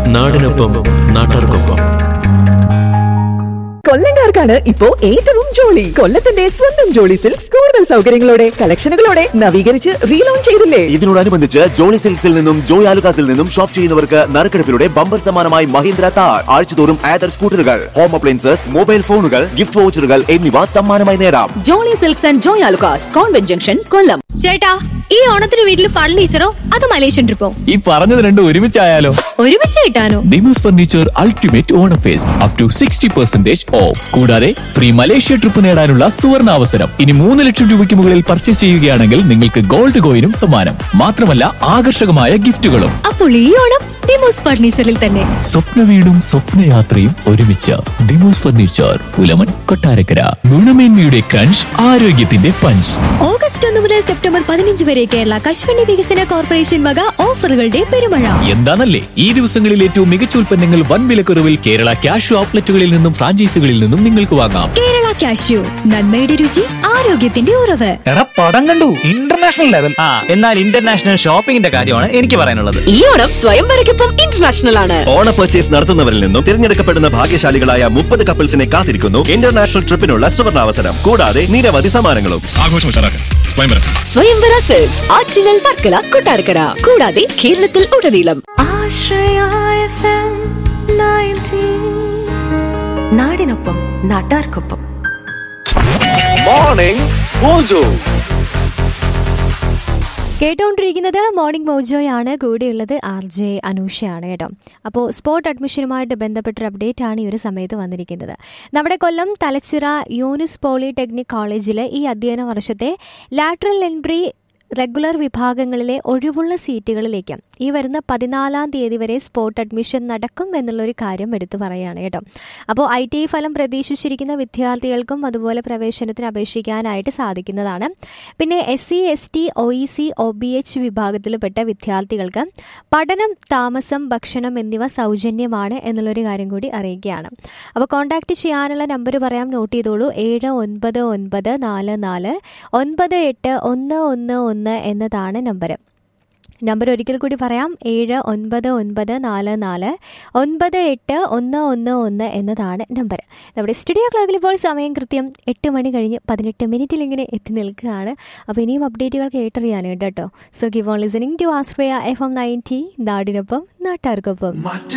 നാടിനൊപ്പം നാട്ടാർക്കൊപ്പം കൊല്ലംകാർക്കാണ് ഇപ്പോ ഏറ്റവും ജോളി കൊല്ലത്തിന്റെ സ്വന്തം ജോളി സിൽക്സ് കൂടുതൽ സൗകര്യങ്ങളോടെ കളക്ഷനുകളോടെ നവീകരിച്ച് റീലോഞ്ച് ചെയ്തില്ലേ ഇതിനോടനുബന്ധിച്ച് ജോളി സിൽക്സിൽ നിന്നും ജോയ് ആലുക്കാസിൽ നിന്നും ഷോപ്പ് ചെയ്യുന്നവർക്ക് നറുക്കെടുപ്പിലൂടെ ബമ്പർ സമ്മാനമായി മഹീന്ദ്ര താർ ആഴ്ചതോറും ആദർ സ്കൂട്ടറുകൾ ഹോം അപ്ലയൻസസ് മൊബൈൽ ഫോണുകൾ ഗിഫ്റ്റ് വൗച്ചറുകൾ എന്നിവ സമ്മാനമായി നേടാം Jolly Silks and Joy Alukkas convent junction Kollam ചേട്ടാ ഈ ഓണത്തിന് വീട്ടിൽ ഫർണിച്ചറോ അത് മലേഷ്യൻ ട്രിപ്പോ ഈ പറഞ്ഞത് രണ്ടും ഒരുമിച്ചായാലോ ഒരുമിച്ച് കിട്ടാനോ ഡിമോസ് furniture ultimate Onam fest up to sixty percentage off കൂടാതെ ഫ്രീ മലേഷ്യ ട്രിപ്പ് നേടാനുള്ള സുവർണ അവസരം ഇനി മൂന്ന് ലക്ഷം രൂപയ്ക്ക് മുകളിൽ പർച്ചേസ് ചെയ്യുകയാണെങ്കിൽ നിങ്ങൾക്ക് ഗോൾഡ് കോയിനും സമ്മാനം മാത്രമല്ല ആകർഷകമായ ഗിഫ്റ്റുകളും അപ്പോൾ ഈ ഓണം ഡിമോസ് ഫർണിച്ചറിൽ തന്നെ സ്വപ്ന വീടും സ്വപ്നയാത്രയും ഒരുമിച്ച് ദിമോസ് ഫർണിച്ചർ പുലമൻ കൊട്ടാരക്കര ഗുണമേന്മയുടെ ക്രഞ്ച് ആരോഗ്യത്തിന്റെ പഞ്ച് ഓഗസ്റ്റ് ഒന്ന് മുതൽ സെപ്റ്റംബർ പതിനഞ്ച് വരെ കേരള കശുവണ്ടി വികസന കോർപ്പറേഷൻ വക ഓഫറുകളുടെ പെരുമഴ എന്താണല്ലേ ഈ ദിവസങ്ങളിൽ ഏറ്റവും മികച്ച ഉൽപ്പന്നങ്ങൾ വൻ വിലക്കുറവിൽ കേരള ക്യാഷ് ഔട്ട്ലെറ്റുകളിൽ നിന്നും ഫ്രാഞ്ചൈസികളിൽ നിന്നും നിങ്ങൾക്ക് വാങ്ങാം കേരള കാഷ്യൂ നന്മയുടെ രുചി ആരോഗ്യത്തിന്റെ ഉറവ് എടാ പടം കണ്ടു ഇന്റർനാഷണൽ ലെവൽ ആ എന്നാൽ ഇന്റർനാഷണൽ ഷോപ്പിംഗിന്റെ കാര്യമാണ് എനിക്ക് പറയാനുള്ളത് ഈ ഓണം സ്വയംവരയ്ക്കൊപ്പം ഇന്റർനാഷണൽ ആണ് ഓണ പർച്ചേസ് നടത്തുന്നവരിൽ നിന്നും തിരഞ്ഞെടുക്കപ്പെടുന്ന ഭാഗ്യശാലികളായ മുപ്പത് കപ്പിൾസിനെ കാത്തിരിക്കുന്നു ഇന്റർനാഷണൽ ട്രിപ്പിനുള്ള സുവർണാവസരം കൂടാതെ നിരവധി സമ്മാനങ്ങളും ആഘോഷം ഉഷാറാക്കാൻ സ്വയംവരം സ്വയംവര സെൽസ് ആറ്റിങ്ങൽ വർക്കല കൊട്ടാരക്കര കൂടാതെ കേരളത്തിൽ ഉടനീളം നാടിനൊപ്പം നാട്ടാർക്കൊപ്പം മോർണിംഗ് മോജോ കേട്ടുകൊണ്ടിരിക്കുന്നത് മോർണിംഗ് മോജോയാണ് കൂടെയുള്ളത് ആർ ജെ അനൂഷയാണ് കേട്ടോ അപ്പോൾ സ്പോർട്ട് അഡ്മിഷനുമായിട്ട് ബന്ധപ്പെട്ടൊരു അപ്ഡേറ്റ് ആണ് ഈ ഒരു സമയത്ത് വന്നിരിക്കുന്നത് നമ്മുടെ കൊല്ലം തലച്ചിറ യൂനിസ് പോളിടെക്നിക് കോളേജിലെ ഈ അധ്യയന വർഷത്തെ ലാറ്ററൽ എൻട്രി റെഗുലർ വിഭാഗങ്ങളിലെ ഒഴിവുള്ള സീറ്റുകളിലേക്ക് ഈ വരുന്ന പതിനാലാം തീയതി വരെ സ്പോട്ട് അഡ്മിഷൻ നടക്കും എന്നുള്ളൊരു കാര്യം എടുത്തു പറയുകയാണ് കേട്ടോ അപ്പോൾ ഐ ടി ഫലം പ്രതീക്ഷിച്ചിരിക്കുന്ന വിദ്യാർത്ഥികൾക്കും അതുപോലെ പ്രവേശനത്തിന് അപേക്ഷിക്കാനായിട്ട് സാധിക്കുന്നതാണ് പിന്നെ S C S T O E C O B H വിഭാഗത്തിൽപ്പെട്ട വിദ്യാർത്ഥികൾക്ക് പഠനം താമസം ഭക്ഷണം എന്നിവ സൗജന്യമാണ് എന്നുള്ളൊരു കാര്യം കൂടി അറിയിക്കുകയാണ് അപ്പോൾ കോൺടാക്റ്റ് ചെയ്യാനുള്ള നമ്പർ പറയാം നോട്ട് ചെയ്തോളൂ ഏഴ് ഒൻപത് ഒൻപത് നാല് നാല് ഒൻപത് എട്ട് ഒന്ന് ഒന്ന് ഒന്ന് എന്നതാണ് നമ്പർ നമ്പർ ഒരിക്കൽ കൂടി പറയാം ഏഴ് ഒൻപത് ഒൻപത് നാല് നാല് ഒൻപത് എട്ട് ഒന്ന് ഒന്ന് ഒന്ന് എന്നതാണ് നമ്പർ നമ്മുടെ സ്റ്റുഡിയോ ക്ലോക്കിൽ ഇപ്പോൾ സമയം കൃത്യം എട്ട് മണി കഴിഞ്ഞ് പതിനെട്ട് മിനിറ്റിൽ ഇങ്ങനെ എത്തി നിൽക്കുകയാണ് അപ്പോൾ ഇനിയും അപ്ഡേറ്റുകൾ കേട്ടറിയാനുണ്ട് കേട്ടോ so give on listening to Astraea FM ninety നയൻറ്റി നാടിനൊപ്പം നാട്ടാർക്കൊപ്പം